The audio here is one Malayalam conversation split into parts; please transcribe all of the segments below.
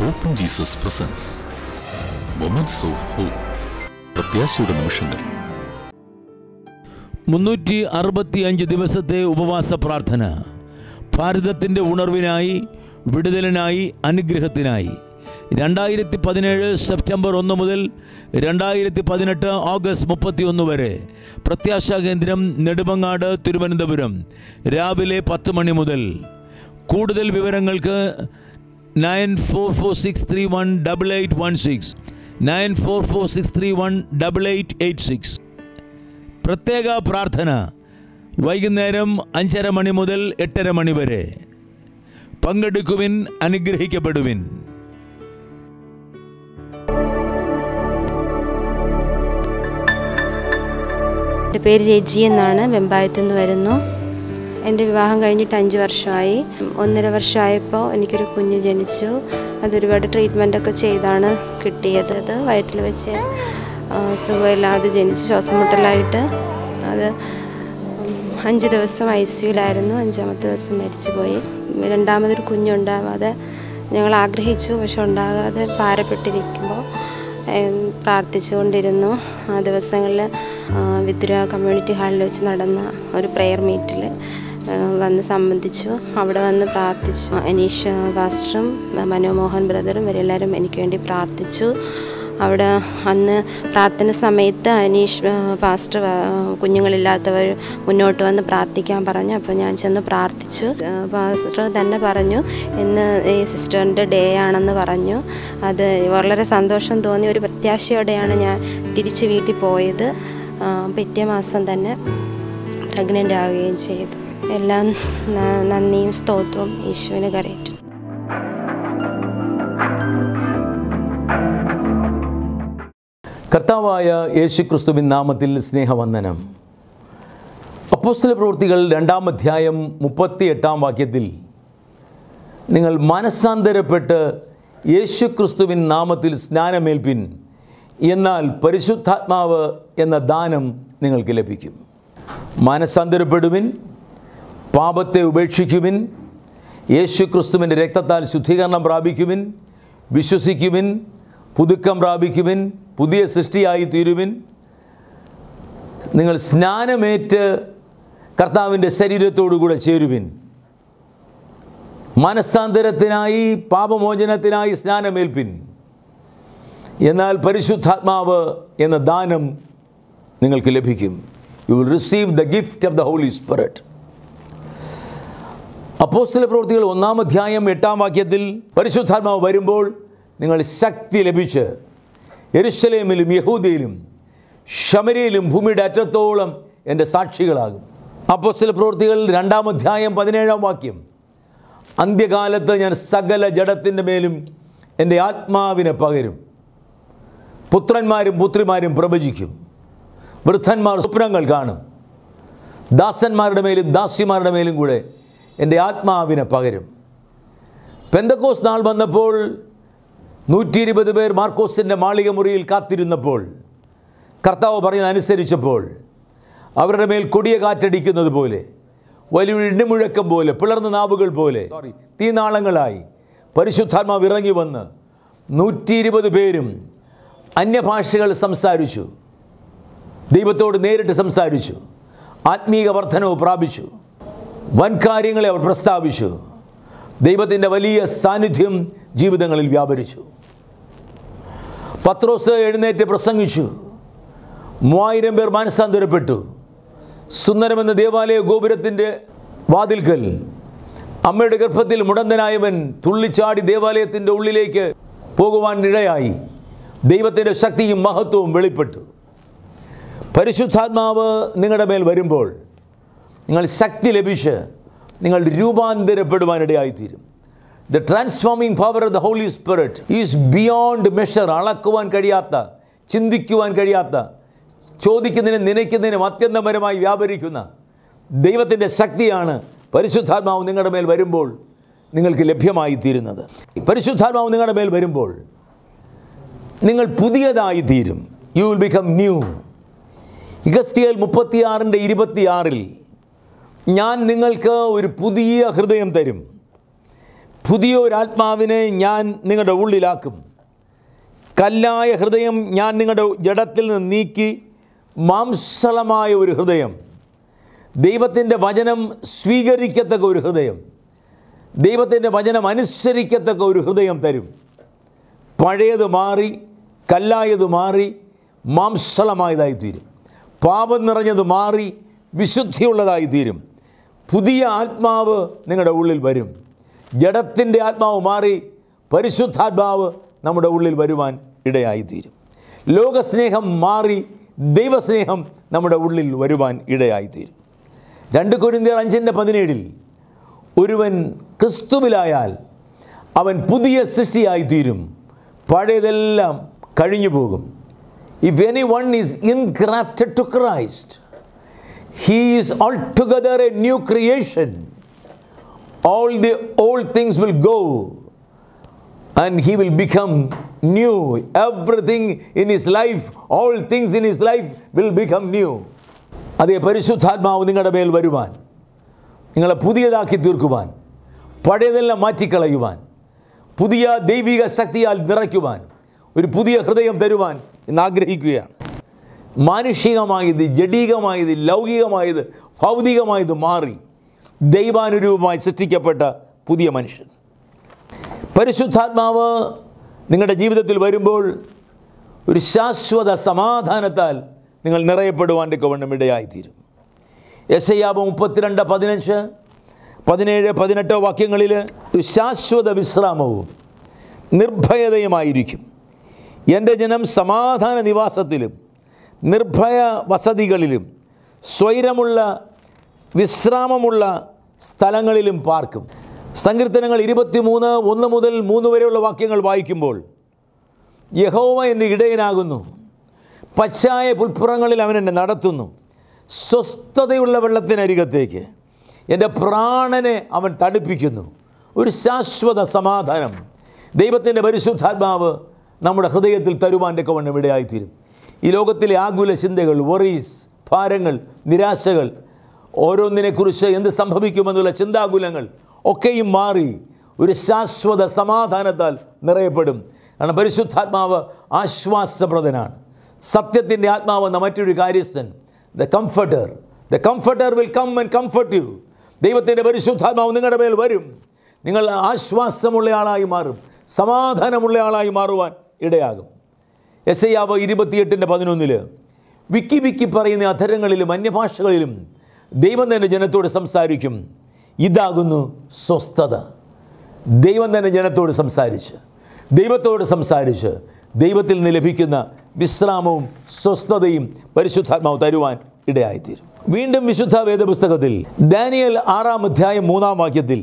Open Jesus presence moments of hope പ്രത്യാശയുടെ നിമിഷങ്ങൾ മുന്നൂറ്റി അറുപത്തി അഞ്ച് ദിവസത്തെ ഉപവാസ പ്രാർത്ഥന ഭാരതത്തിൻ്റെ ഉണർവിനായി വിടുതലിനായി അനുഗ്രഹത്തിനായി രണ്ടായിരത്തി പതിനേഴ് സെപ്റ്റംബർ ഒന്ന് മുതൽ രണ്ടായിരത്തി പതിനെട്ട് ഓഗസ്റ്റ് മുപ്പത്തി ഒന്ന് വരെ പ്രത്യാശാ കേന്ദ്രം നെടുമങ്ങാട് തിരുവനന്തപുരം രാവിലെ പത്ത് മണി മുതൽ കൂടുതൽ വിവരങ്ങൾക്ക് nine four four six three one double eight one six nine four four six three one double eight eight six പ്രത്യേക പ്രാർത്ഥന വൈകുന്നേരം അഞ്ചര മണി മുതൽ എട്ടര മണി വരെ പങ്കെടുക്കുവിൻ അനുഗ്രഹിക്കപ്പെടുവിൻ എൻ്റെ പേര് രജി എന്നാണ് വെമ്പായത്തു നിന്ന് വരുന്നു എൻ്റെ വിവാഹം കഴിഞ്ഞിട്ട് അഞ്ച് വർഷമായി ഒന്നര വർഷമായപ്പോൾ എനിക്കൊരു കുഞ്ഞ് ജനിച്ചു അതൊരുപാട് ട്രീറ്റ്മെൻറ്റൊക്കെ ചെയ്താണ് കിട്ടിയത് അത് വയറ്റിൽ വെച്ച് ആ, സുഖമില്ലാതെ ജനിച്ചു ശ്വാസം മുട്ടലായിട്ട് അത് അഞ്ച് ദിവസം ഐ സിയുലായിരുന്നു അഞ്ചാമത്തെ ദിവസം മരിച്ചു പോയി രണ്ടാമതൊരു കുഞ്ഞുണ്ടാവാതെ ഞങ്ങൾ ആഗ്രഹിച്ചു പക്ഷെ ഉണ്ടാകാതെ ഭാരപ്പെട്ടിരിക്കുമ്പോൾ ഏം, പ്രാർത്ഥിച്ചുകൊണ്ടിരുന്നു ആ ദിവസങ്ങളിൽ വിദ്ര കമ്മ്യൂണിറ്റി ഹാളിൽ വെച്ച് നടന്ന ഒരു പ്രെയർ മീറ്റിൽ വന്ന് സംബന്ധിച്ചു അവിടെ വന്ന് പ്രാർത്ഥിച്ചു അനീഷ് പാസ്റ്ററും മനോമോഹൻ ബ്രദറും ഇവരെല്ലാവരും എനിക്ക് വേണ്ടി പ്രാർത്ഥിച്ചു അവിടെ അന്ന് പ്രാർത്ഥന സമയത്ത് അനീഷ് ആ, പാസ്റ്റർ ആ, കുഞ്ഞുങ്ങളില്ലാത്തവർ മുന്നോട്ട് വന്ന് പ്രാർത്ഥിക്കാൻ പറഞ്ഞു അപ്പോൾ ഞാൻ ചെന്ന് പ്രാർത്ഥിച്ചു ആ, പാസ്റ്റർ തന്നെ പറഞ്ഞു ഇന്ന് ഈ സിസ്റ്ററിൻ്റെ ഡേ ആണെന്ന് പറഞ്ഞു അത് വളരെ സന്തോഷം തോന്നി ഒരു പ്രത്യാശയോടെയാണ് ഞാൻ തിരിച്ച് വീട്ടിൽ പോയത് ആ, പിറ്റേ മാസം തന്നെ പ്രഗ്നൻ്റ് ആവുകയും ചെയ്തു എല്ലാം ന- നന്ദിയും സ്തോത്രവും യേശുവിന് കരയിട്ടു കർത്താവായ യേശു ക്രിസ്തുവിൻ നാമത്തിൽ സ്നേഹവന്ദനം അപ്പോസ്തല പ്രവൃത്തികൾ രണ്ടാം അധ്യായം മുപ്പത്തി എട്ടാം വാക്യത്തിൽ നിങ്ങൾ മനസ്സാന്തരപ്പെട്ട് യേശു ക്രിസ്തുവിൻ നാമത്തിൽ സ്നാനമേൽപ്പിൻ എന്നാൽ പരിശുദ്ധാത്മാവ് എന്ന ദാനം നിങ്ങൾക്ക് ലഭിക്കും മനസ്സാന്തരപ്പെടുവിൻ പാപത്തെ ഉപേക്ഷിക്കുവിൻ യേശു ക്രിസ്തുവിൻ്റെ രക്തത്താൽ ശുദ്ധീകരണം പ്രാപിക്കുവിൻ വിശ്വസിക്കുവിൻ പുതുക്കം പ്രാപിക്കുവിൻ പുതിയ സൃഷ്ടിയായി തീരുവിൻ നിങ്ങൾ സ്നാനമേറ്റ് കർത്താവിൻ്റെ ശരീരത്തോടുകൂടെ ചേരുവിൻ മനസ്സാന്തരത്തിനായി പാപമോചനത്തിനായി സ്നാനമേൽപ്പിൻ എന്നാൽ പരിശുദ്ധാത്മാവ് എന്ന ദാനം നിങ്ങൾക്ക് ലഭിക്കും you will receive the gift of the holy spirit അപ്പോസ്തല പ്രവൃത്തികൾ ഒന്നാം അധ്യായം എട്ടാം വാക്യത്തിൽ പരിശുദ്ധാത്മാവ് വരുമ്പോൾ നിങ്ങൾ ശക്തി ലഭിച്ച് എരുശലേമിലും യഹൂദയിലും ശമരയിലും ഭൂമിയുടെ അറ്റത്തോളം എൻ്റെ സാക്ഷികളാകും അപ്പോസ്തല പ്രവൃത്തികൾ രണ്ടാം അധ്യായം പതിനേഴാം വാക്യം അന്ത്യകാലത്ത് ഞാൻ സകല ജഡത്തിൻ്റെ മേലും എൻ്റെ ആത്മാവിനെ പകരും പുത്രന്മാരും പുത്രിമാരും പ്രവചിക്കും വൃദ്ധന്മാർ സ്വപ്നങ്ങൾ കാണും ദാസന്മാരുടെ മേലും ദാസിമാരുടെ മേലും കൂടെ എൻ്റെ ആത്മാവിനെ പകരും പെന്തക്കോസ് നാൾ വന്നപ്പോൾ നൂറ്റി ഇരുപത് പേർ മാർക്കോസിൻ്റെ മാളിക മുറിയിൽ കാത്തിരുന്നപ്പോൾ കർത്താവ് പറയുന്നത് അനുസരിച്ചപ്പോൾ അവരുടെ മേൽ കൊടിയ കാറ്റടിക്കുന്നത് പോലെ വലിയ ഇടിമുഴക്കം പോലെ പിളർന്ന നാവുകൾ പോലെ സോറി തീനാളങ്ങളായി പരിശുദ്ധാത്മാവ് ഇറങ്ങി വന്ന് നൂറ്റി ഇരുപത് പേരും അന്യഭാഷകൾ സംസാരിച്ചു ദൈവത്തോട് നേരിട്ട് സംസാരിച്ചു ആത്മീക വർധനവ് പ്രാപിച്ചു വൻ കാര്യങ്ങളെ അവർ പ്രസ്താവിച്ചു ദൈവത്തിൻ്റെ വലിയ സാന്നിധ്യം ജീവിതങ്ങളിൽ വ്യാപരിച്ചു പത്രോസ് എഴുന്നേറ്റ് പ്രസംഗിച്ചു മൂവായിരം പേർ മാനസാന്തരപ്പെട്ടു സുന്ദരമെന്ന ദേവാലയ ഗോപുരത്തിൻ്റെ വാതിൽക്കൽ അമ്മയുടെ ഗർഭത്തിൽ മുടന്തനായവൻ തുള്ളിച്ചാടി ദേവാലയത്തിൻ്റെ ഉള്ളിലേക്ക് പോകുവാൻ ഇടയായി ദൈവത്തിൻ്റെ ശക്തിയും മഹത്വവും വെളിപ്പെട്ടു പരിശുദ്ധാത്മാവ് നിങ്ങളുടെ മേൽ വരുമ്പോൾ നിങ്ങൾ ശക്തി ലഭിച്ച് നിങ്ങൾ രൂപാന്തരപ്പെടുവാനിടയായിത്തീരും the transforming power of the holy spirit is beyond measure അളക്കുവാൻ കഴിയാത്ത ചിന്തിക്കുവാൻ കഴിയാത്ത ചോദിക്കുന്നതിനും നനയ്ക്കുന്നതിനും അത്യന്തപരമായി വ്യാപരിക്കുന്ന ദൈവത്തിൻ്റെ ശക്തിയാണ് പരിശുദ്ധാത്മാവ് നിങ്ങളുടെ മേൽ വരുമ്പോൾ നിങ്ങൾക്ക് ലഭ്യമായി തീരുന്നത് പരിശുദ്ധാത്മാവ് നിങ്ങളുടെ മേൽ വരുമ്പോൾ നിങ്ങൾ പുതിയതായി തീരും you will become new Ezekiel മുപ്പത്തിയാറിൻ്റെ ഇരുപത്തിയാറിൽ ഞാൻ നിങ്ങൾക്ക് ഒരു പുതിയ ഹൃദയം തരും പുതിയൊരാത്മാവിനെ ഞാൻ നിങ്ങളുടെ ഉള്ളിലാക്കും കല്ലായ ഹൃദയം ഞാൻ നിങ്ങളുടെ ജഡത്തിൽ നിന്ന് നീക്കി മാംസളമായ ഒരു ഹൃദയം ദൈവത്തിൻ്റെ വചനം സ്വീകരിക്കത്തക്ക ഒരു ഹൃദയം ദൈവത്തിൻ്റെ വചനം അനുസരിക്കത്തക്ക ഒരു ഹൃദയം തരും പഴയത് മാറി കല്ലായത് മാറി മാംസളമായതായി തീരും പാപം നിറഞ്ഞത് മാറി വിശുദ്ധിയുള്ളതായി തീരും പുതിയ ആത്മാവ് നിങ്ങളുടെ ഉള്ളിൽ വരും ജഡത്തിൻ്റെ ആത്മാവ് മാറി പരിശുദ്ധാത്മാവ് നമ്മുടെ ഉള്ളിൽ വരുവാൻ ഇടയായിത്തീരും ലോകസ്നേഹം മാറി ദൈവസ്നേഹം നമ്മുടെ ഉള്ളിൽ വരുവാൻ ഇടയായിത്തീരും രണ്ട് കൊരിന്തിയർ അഞ്ചിൻ്റെ പതിനേഴിൽ ഒരുവൻ ക്രിസ്തുവിലായാൽ അവൻ പുതിയ സൃഷ്ടിയായിത്തീരും പഴയതെല്ലാം കഴിഞ്ഞു പോകും if any one is ingrafted to Christ he is all together a new creation all the old things will go and he will become new. Everything in his life, all things in his life will become new. അതേ പരിശുദ്ധാത്മാവ് നിങ്ങളുടെ മേൽ വരുവാൻ നിങ്ങളെ പുതിയതാക്കി തീർക്കുവാൻ പഴയതെല്ലാം മാറ്റിക്കളയുവാൻ പുതിയ ദൈവിക ശക്തിയാൽ നിറയ്ക്കുവാൻ ഒരു പുതിയ ഹൃദയം തരുവാൻ ഇന്ന് ആഗ്രഹിക്കുകയാണ് മാനുഷികമായത് ജഡീകമായത് ലൗകികമായത് ഭൗതികമായത് മാറി ദൈവാനുരൂപമായി സൃഷ്ടിക്കപ്പെട്ട പുതിയ മനുഷ്യൻ പരിശുദ്ധാത്മാവ് നിങ്ങളുടെ ജീവിതത്തിൽ വരുമ്പോൾ ഒരു ശാശ്വത സമാധാനത്താൽ നിങ്ങൾ നിറയപ്പെടുവാൻ്റെ കവണ്ണം ഇടയായിത്തീരും എസ് ഐയാബ് മുപ്പത്തിരണ്ട് പതിനഞ്ച് പതിനേഴ് പതിനെട്ടോ വാക്യങ്ങളിൽ ഒരു ശാശ്വത വിശ്രാമവും നിർഭയതയുമായിരിക്കും എൻ്റെ ജനം സമാധാന നിവാസത്തിലും നിർഭയ വസതികളിലും സ്വൈരമുള്ള വിശ്രാമമുള്ള സ്ഥലങ്ങളിലും പാർക്കും സങ്കീർത്തനങ്ങൾ ഇരുപത്തിമൂന്ന് ഒന്ന് മുതൽ മൂന്ന് വരെയുള്ള വാക്യങ്ങൾ വായിക്കുമ്പോൾ യഹോവ എൻ്റെ ഇടയനാകുന്നു പച്ചായ പുൽപ്പുറങ്ങളിൽ അവൻ എന്നെ നടത്തുന്നു സ്വസ്ഥതയുള്ള വെള്ളത്തിനരികത്തേക്ക് എൻ്റെ പ്രാണനെ അവൻ തടുപ്പിക്കുന്നു ഒരു ശാശ്വത സമാധാനം ദൈവത്തിൻ്റെ പരിശുദ്ധാത്മാവ് നമ്മുടെ ഹൃദയത്തിൽ തരുവാൻ്റെ കവണ്ണം ഇടയായിത്തീരും ഈ ലോകത്തിലെ ആകുല ചിന്തകൾ വറീസ് ഭാരങ്ങൾ നിരാശകൾ ഓരോന്നിനെക്കുറിച്ച് എന്ത് സംഭവിക്കുമെന്നുള്ള ചിന്താകുലങ്ങൾ ഒക്കെയും മാറി ഒരു ശാശ്വത സമാധാനത്താൽ നിറയപ്പെടും കാരണം പരിശുദ്ധാത്മാവ് ആശ്വാസപ്രദനാണ് സത്യത്തിൻ്റെ ആത്മാവ് എന്ന മറ്റൊരു കാര്യസ്ഥൻ the comforter the comforter will come and comfort you ദൈവത്തിൻ്റെ പരിശുദ്ധാത്മാവ് നിങ്ങളുടെ മേൽ വരും നിങ്ങൾ ആശ്വാസമുള്ള ആളായി മാറും സമാധാനമുള്ള ആളായി മാറുവാൻ ഇടയാകും എസ് ഐ ആവ് ഇരുപത്തിയെട്ടിൻ്റെ പതിനൊന്നില് വിക്കി വിക്കി പറയുന്ന അധരങ്ങളിലും അന്യഭാഷകളിലും ദൈവം തന്നെ ജനത്തോട് സംസാരിക്കും ഇതാകുന്നു സ്വസ്ഥത ദൈവം തന്നെ ജനത്തോട് സംസാരിച്ച് ദൈവത്തോട് സംസാരിച്ച് ദൈവത്തിൽ നിന്ന് ലഭിക്കുന്ന വിശ്രാമവും സ്വസ്ഥതയും പരിശുദ്ധാത്മാവ് തരുവാൻ ഇടയായിത്തീരും വീണ്ടും വിശുദ്ധ വേദപുസ്തകത്തിൽ ദാനിയൽ ആറാം അധ്യായം മൂന്നാം വാക്യത്തിൽ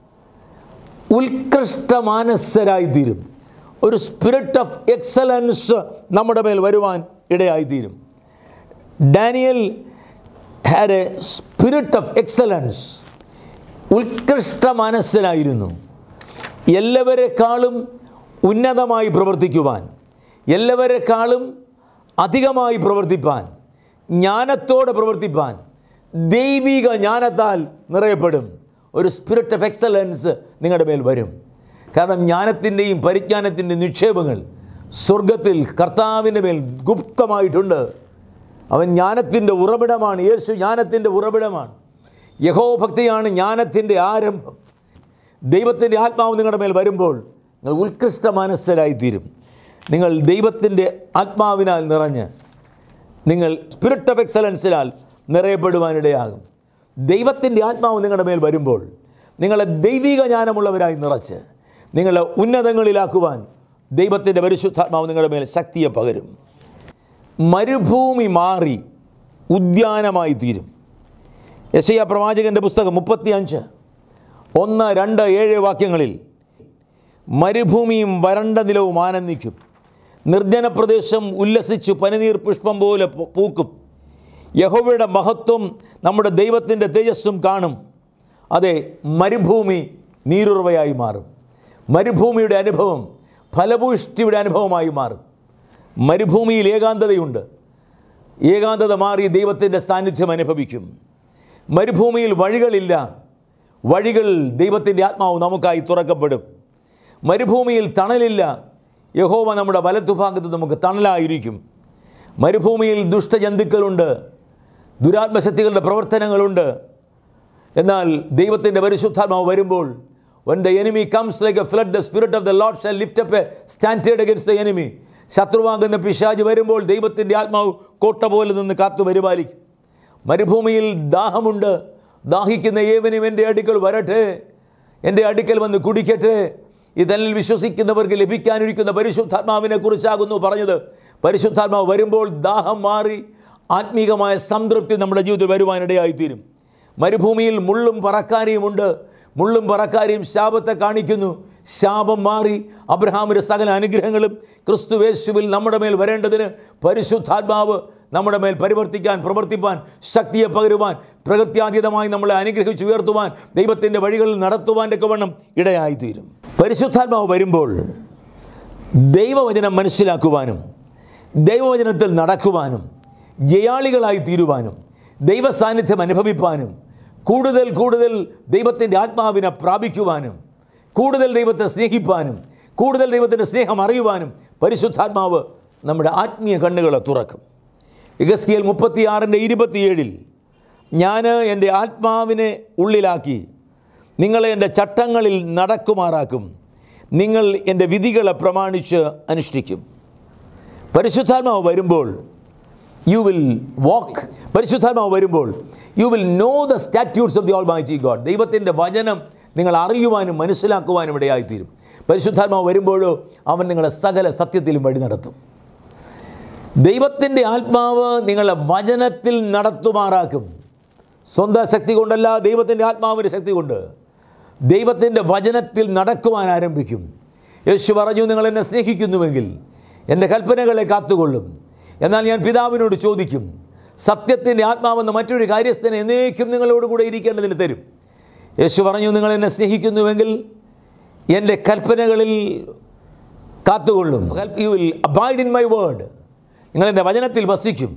ഉത്കൃഷ്ടമാനസരായിത്തീരും ഒരു സ്പിരിറ്റ് ഓഫ് എക്സലൻസ് നമ്മുടെ മേൽ വരുവാൻ ഇടയായിത്തീരും Daniel had a spirit of excellence ഉത്കൃഷ്ട മനസ്സനായിരുന്നു എല്ലാവരെക്കാളും ഉന്നതമായി പ്രവർത്തിക്കുവാൻ എല്ലാവരെക്കാളും അധികമായി പ്രവർത്തിപ്പാൻ ജ്ഞാനത്തോടെ പ്രവർത്തിപ്പാൻ ദൈവിക ജ്ഞാനത്താൽ നിറയപ്പെടും ഒരു സ്പിരിറ്റ് ഓഫ് എക്സലൻസ് നിങ്ങളുടെ മേൽ വരും കാരണം ജ്ഞാനത്തിൻ്റെയും പരിജ്ഞാനത്തിൻ്റെയും നിക്ഷേപങ്ങൾ സ്വർഗത്തിൽ കർത്താവിൻ്റെ മേൽ ഗുപ്തമായിട്ടുണ്ട് അവൻ ജ്ഞാനത്തിൻ്റെ ഉറവിടമാണ് യേശു ജ്ഞാനത്തിൻ്റെ ഉറവിടമാണ് യഹോഭക്തിയാണ് ജ്ഞാനത്തിൻ്റെ ആരംഭം ദൈവത്തിൻ്റെ ആത്മാവ് നിങ്ങളുടെ മേൽ വരുമ്പോൾ നിങ്ങൾ ഉത്കൃഷ്ട മനസ്സരായിത്തീരും നിങ്ങൾ ദൈവത്തിൻ്റെ ആത്മാവിനാൽ നിറഞ്ഞ് നിങ്ങൾ സ്പിരിറ്റ് ഓഫ് എക്സലൻസിനാൽ നിറയപ്പെടുവാനിടയാകും ദൈവത്തിൻ്റെ ആത്മാവ് നിങ്ങളുടെ മേൽ വരുമ്പോൾ നിങ്ങളെ ദൈവിക ജ്ഞാനമുള്ളവരായി നിറച്ച് നിങ്ങളെ ഉന്നതങ്ങളിലാക്കുവാൻ ദൈവത്തിൻ്റെ പരിശുദ്ധാത്മാവ് നിങ്ങളുടെ മേൽ ശക്തിയെ പകരും മരുഭൂമി മാറി ഉദ്യാനമായി തീരും യശയ പ്രവാചകൻ്റെ പുസ്തകം മുപ്പത്തിയഞ്ച് ഒന്ന് രണ്ട് ഏഴ് വാക്യങ്ങളിൽ മരുഭൂമിയും വരണ്ട നിലവും ആനന്ദിക്കും നിർജ്ജന പ്രദേശം ഉല്ലസിച്ചു പനിനീർ പുഷ്പം പോലെ പൂ- പൂക്കും യഹോവയുടെ മഹത്വം നമ്മുടെ ദൈവത്തിൻ്റെ തേജസ്സും കാണും അതെ മരുഭൂമി നീരുറവയായി മാറും മരുഭൂമിയുടെ അനുഭവം ഫലപുഷ്ടിയുടെ അനുഭവമായി മാറും മരുഭൂമിയിൽ ഏകാന്തതയുണ്ട് ഏകാന്തത മാറി ദൈവത്തിൻ്റെ സാന്നിധ്യം അനുഭവിക്കും മരുഭൂമിയിൽ വഴികളില്ല വഴികൾ ദൈവത്തിൻ്റെ ആത്മാവ് നമുക്കായി തുറക്കപ്പെടും മരുഭൂമിയിൽ തണലില്ല യഹോവ നമ്മുടെ വലത്തുഭാഗത്ത് നമുക്ക് തണലായിരിക്കും മരുഭൂമിയിൽ ദുഷ്ടജന്തുക്കളുണ്ട് ദുരാത്മശക്തികളുടെ പ്രവർത്തനങ്ങളുണ്ട് എന്നാൽ ദൈവത്തിൻ്റെ പരിശുദ്ധാത്മാവ് വരുമ്പോൾ when the enemy comes like a flood the spirit of the lord shall lift up a standard against the enemy ശത്രുവാകുന്ന പിശാജ് വരുമ്പോൾ ദൈവത്തിൻ്റെ ആത്മാവ് കോട്ട പോലെ നിന്ന് കാത്തു പരിപാലിക്കും മരുഭൂമിയിൽ ദാഹമുണ്ട് ദാഹിക്കുന്ന ഏവനും എൻ്റെ അടുക്കൽ വരട്ടെ എൻ്റെ അടുക്കൽ വന്ന് കുടിക്കട്ടെ ഇതന്നിൽ വിശ്വസിക്കുന്നവർക്ക് ലഭിക്കാനിരിക്കുന്ന പരിശുദ്ധാത്മാവിനെ കുറിച്ചാകുന്നു പറഞ്ഞത് പരിശുദ്ധാത്മാവ് വരുമ്പോൾ ദാഹം മാറി ആത്മീകമായ സംതൃപ്തി നമ്മുടെ ജീവിതത്തിൽ വരുവാനിടയായിത്തീരും മരുഭൂമിയിൽ മുള്ളും പറക്കാരിയുമുണ്ട് മുള്ളും പറക്കാരിയും ശാപത്തെ കാണിക്കുന്നു ശാപം മാറി അബ്രഹാമിൻ്റെ സകല അനുഗ്രഹങ്ങളും ക്രിസ്തുവേശുവിൽ നമ്മുടെ മേൽ വരേണ്ടതിന് പരിശുദ്ധാത്മാവ് നമ്മുടെ മേൽ പരിവർത്തിക്കാൻ പ്രവർത്തിപ്പാൻ ശക്തിയെ പകരുവാൻ പ്രകൃത്യാതീതമായി നമ്മളെ അനുഗ്രഹിച്ച് ഉയർത്തുവാൻ ദൈവത്തിൻ്റെ വഴികളിൽ നടത്തുവാൻ്റെ ഒക്കെ വണ്ണം ഇടയായിത്തീരും പരിശുദ്ധാത്മാവ് വരുമ്പോൾ ദൈവവചനം മനസ്സിലാക്കുവാനും ദൈവവചനത്തിൽ നടക്കുവാനും ജയാളികളായി തീരുവാനും ദൈവ സാന്നിധ്യം അനുഭവിപ്പാനും കൂടുതൽ കൂടുതൽ ദൈവത്തിൻ്റെ ആത്മാവിനെ പ്രാപിക്കുവാനും കൂടുതൽ ദൈവത്തെ സ്നേഹിപ്പാനും കൂടുതൽ ദൈവത്തിൻ്റെ സ്നേഹം അറിയുവാനും പരിശുദ്ധാത്മാവ് നമ്മുടെ ആത്മീയ കണ്ണുകളെ തുറക്കും ഇഗസ്കിയൽ മുപ്പത്തിയാറിൻ്റെ ഇരുപത്തിയേഴിൽ ഞാൻ എൻ്റെ ആത്മാവിനെ ഉള്ളിലാക്കി നിങ്ങളെ എൻ്റെ ചട്ടങ്ങളിൽ നടക്കുമാറാക്കും നിങ്ങൾ എൻ്റെ വിധികളെ പ്രമാണിച്ച് അനുഷ്ഠിക്കും പരിശുദ്ധാത്മാവ് വരുമ്പോൾ യു വിൽ വാക്ക് പരിശുദ്ധാത്മാവ് വരുമ്പോൾ you will know the statutes of the almighty God ദൈവത്തിൻ്റെ വചനം നിങ്ങൾ അറിയുവാനും മനസ്സിലാക്കുവാനും ഇടയായിത്തീരും പരിശുദ്ധാത്മാവ് വരുമ്പോഴോ അവൻ നിങ്ങളെ സകല സത്യത്തിലും വഴി നടത്തും ദൈവത്തിൻ്റെ ആത്മാവ് നിങ്ങളെ വചനത്തിൽ നടത്തുമാറാക്കും സ്വന്തം ശക്തി കൊണ്ടല്ല ദൈവത്തിൻ്റെ ആത്മാവിൻ്റെ ശക്തി കൊണ്ട് ദൈവത്തിൻ്റെ വചനത്തിൽ നടക്കുവാൻ ആരംഭിക്കും യേശു പറഞ്ഞു നിങ്ങൾ എന്നെ സ്നേഹിക്കുന്നുവെങ്കിൽ എൻ്റെ കൽപ്പനകളെ കാത്തുകൊള്ളും എന്നാൽ ഞാൻ പിതാവിനോട് ചോദിക്കും സത്യത്തിൻ്റെ ആത്മാവെന്ന മറ്റൊരു കാര്യസ്ഥനെ എന്നേക്കും നിങ്ങളോട് കൂടെ ഇരിക്കേണ്ടതിന് തരും യേശു പറഞ്ഞു നിങ്ങൾ എന്നെ സ്നേഹിക്കുന്നുവെങ്കിൽ എൻ്റെ കൽപ്പനകളിൽ കാത്തുകൊള്ളും you will abide in my word നിങ്ങൾ എൻ്റെ വചനത്തിൽ വസിക്കും